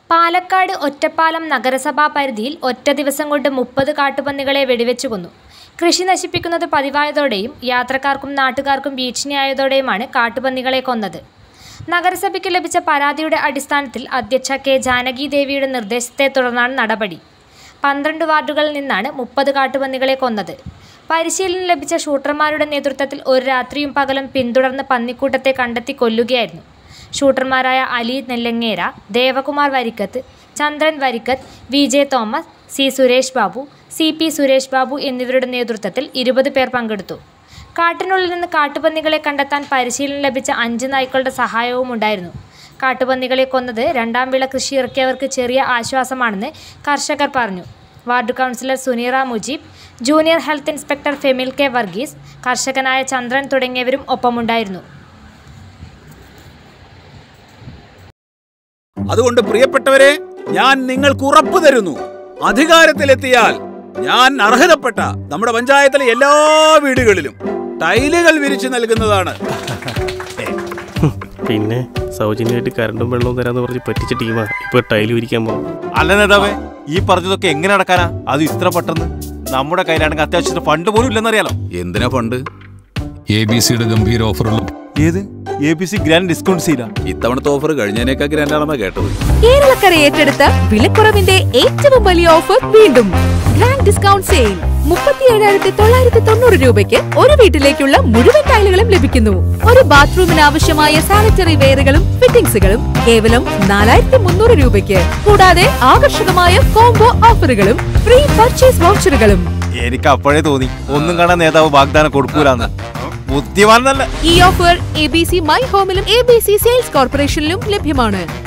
പാലക്കാട് ഒറ്റപ്പാലം നഗരസഭാ പരിധിയിൽ ഒറ്റ ദിവസം കൊണ്ട് മുപ്പത് കാട്ടുപന്നികളെ വെടിവെച്ചു കൊന്നു കൃഷി നശിപ്പിക്കുന്നത് പതിവായതോടെയും യാത്രക്കാർക്കും നാട്ടുകാർക്കും ഭീഷണിയായതോടെയുമാണ് കാട്ടുപന്നികളെ കൊന്നത് നഗരസഭയ്ക്ക് ലഭിച്ച പരാതിയുടെ അടിസ്ഥാനത്തിൽ അധ്യക്ഷ കെ ജാനകി ദേവിയുടെ നിർദ്ദേശത്തെ തുടർന്നാണ് നടപടി പന്ത്രണ്ട് വാർഡുകളിൽ നിന്നാണ് മുപ്പത് കാട്ടുപന്നികളെ കൊന്നത് പരിശീലനം ലഭിച്ച ഷൂട്ടർമാരുടെ നേതൃത്വത്തിൽ ഒരു രാത്രിയും പകലും പിന്തുടർന്ന് പന്നിക്കൂട്ടത്തെ കണ്ടെത്തി കൊല്ലുകയായിരുന്നു ഷൂട്ടർമാരായ അലി നെല്ലങ്ങേര ദേവകുമാർ വരിക്കത്ത് ചന്ദ്രൻ വരിക്കത്ത് വി ജെ തോമസ് സി സുരേഷ് ബാബു സി പി സുരേഷ് ബാബു എന്നിവരുടെ നേതൃത്വത്തിൽ ഇരുപത് പേർ പങ്കെടുത്തു കാട്ടിനുള്ളിൽ നിന്ന് കാട്ടുപന്നികളെ കണ്ടെത്താൻ പരിശീലനം ലഭിച്ച അഞ്ച് നായ്ക്കളുടെ സഹായവും ഉണ്ടായിരുന്നു കാട്ടുപന്നികളെ കൊന്നത് രണ്ടാം വിള കൃഷി ഇറക്കിയവർക്ക് ചെറിയ ആശ്വാസമാണെന്ന് കർഷകർ പറഞ്ഞു ward councillor Suneera Mujeeb junior health inspector Femil K Varghese കർഷകനായ ചന്ദ്രൻ തുടങ്ങിയവരും ഒപ്പമുണ്ടായിരുന്നു അതുകൊണ്ട് പ്രിയപ്പെട്ടവരെ ഞാൻ നിങ്ങൾക്ക് ഉറപ്പു തരുന്നു അധികാരത്തിലെത്തിയാൽ ഞാൻ അർഹതപ്പെട്ട നമ്മുടെ പഞ്ചായത്തിലെ എല്ലാ വീടുകളിലും ടൈലുകൾ വിരിച്ചു നൽകുന്നതാണ് പിന്നെ സൗജന്യമായിട്ട് കറണ്ടും വെള്ളവും തരാന്ന് പറഞ്ഞ് പറ്റിച്ച ടീമാ ഇപ്പൊ ടൈല് വിരിക്കാൻ പോകും അല്ല നേതാവേ ഈ പറഞ്ഞതൊക്കെ എങ്ങനെ നടക്കാനാ അത് ഇത്ര പെട്ടെന്ന് നമ്മുടെ കയ്യിലാണെങ്കിൽ അത്യാവശ്യത്തിന് ഫണ്ട് പോലും ഇല്ലെന്നറിയാലോ എന്തിനാ ഫണ്ട് എ ബി സിയുടെ ഗംഭീര ഓഫറുള്ള ഏത് A B C grand discount സീലാ ഇത്തവണത്തെ ഓഫർ കഴിഞ്ഞതിനേക്കാൾ ഗ്രാൻഡാണെന്നാ കേട്ടത് കേരളക്കര ഏറ്റെടുത്ത വിലക്കുറവിന്റെ ഏറ്റവും വലിയ ഓഫർ വീണ്ടും ഗ്രാൻഡ് ഡിസ്കൗണ്ട് സെയിൽ മുപ്പത്തിയേഴായിരത്തി തൊള്ളായിരത്തി തൊണ്ണൂറ് രൂപയ്ക്ക് ഒരു വീട്ടിലേക്കുള്ള മുഴുവൻ ടൈലുകളും ലഭിക്കുന്നു ഒരു ബാത്റൂമിന് ആവശ്യമായ സാനിറ്ററി വെയറുകളും ഫിറ്റിംഗ്സുകളും കേവലം നാലായിരത്തി മുന്നൂറ് രൂപയ്ക്ക് കൂടാതെ ആകർഷകമായ കോംബോ ഓഫറുകളും ഫ്രീ പർച്ചേസ് വൗച്ചറുകളും എനിക്ക് അപ്പോഴേ തോന്നി ഒന്നും കാണാൻ നേതാവ് വാഗ്ദാനം കൊടുക്കൂലെന്ന് ബുദ്ധിമാൻ നല്ല ഈ offer A B C my ഹോമിലും എ ബി സി സെയിൽസ് കോർപ്പറേഷനിലും ലഭ്യമാണ്